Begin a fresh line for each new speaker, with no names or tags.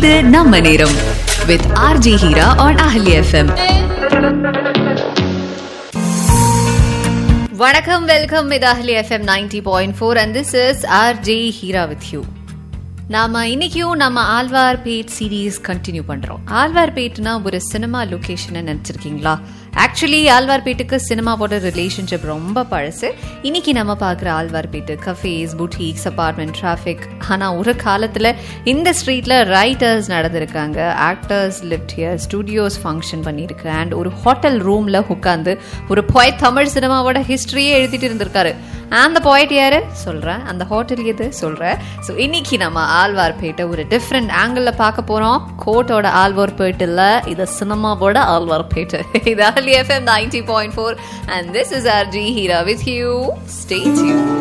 இது நம்ம நேரம் வித் ஆர்ஜி ஹீரா on அஹலி எஃப்எம்
வணக்கம் வெல்கம் வித் அஹ்லி FM ninety point four and this is R J Heera with you நாம இன்னைக்கும் நம்ம ஆழ்வார்பேட் சீரீஸ் கண்டினியூ பண்றோம் ஆழ்வார்பேட்னா ஒரு சினிமா லொகேஷன் நினைச்சிருக்கீங்களா ஆக்சுவலி ஆழ்வார்பேட்டுக்கு சினிமாவோட ரிலேஷன்ஷிப் ரொம்ப பழசு இன்னைக்கு நம்ம பார்க்குற Alwarpet cafes boutiques apartment traffic ஆனா ஒரு காலத்துல இந்த ஸ்ட்ரீட்ல ரைட்டர்ஸ் நடந்திருக்காங்க actors lived here studios function பண்ணியிருக்கு அண்ட் ஒரு ஹோட்டல் ரூம்ல உட்காந்து ஒரு பாய்ட் தமிழ் சினிமாவோட ஹிஸ்டரியே எழுதிட்டு இருந்திருக்காரு அந்த பாயிண்ட் யாரு சொல்றேன் அந்த ஹோட்டல் எது சொல்றேன் ஸோ இன்னைக்கு நம்ம ஆழ்வார்பேட்டை ஒரு டிஃப்ரெண்ட் ஆங்கிள் பார்க்க போறோம் கோட்டோட ஆழ்வார்பேட்டு இல்ல இது சினிமாவோட ஆழ்வார்பேட்டு இது அஹலி FM ninety point four and this is R G Heera with you stay tune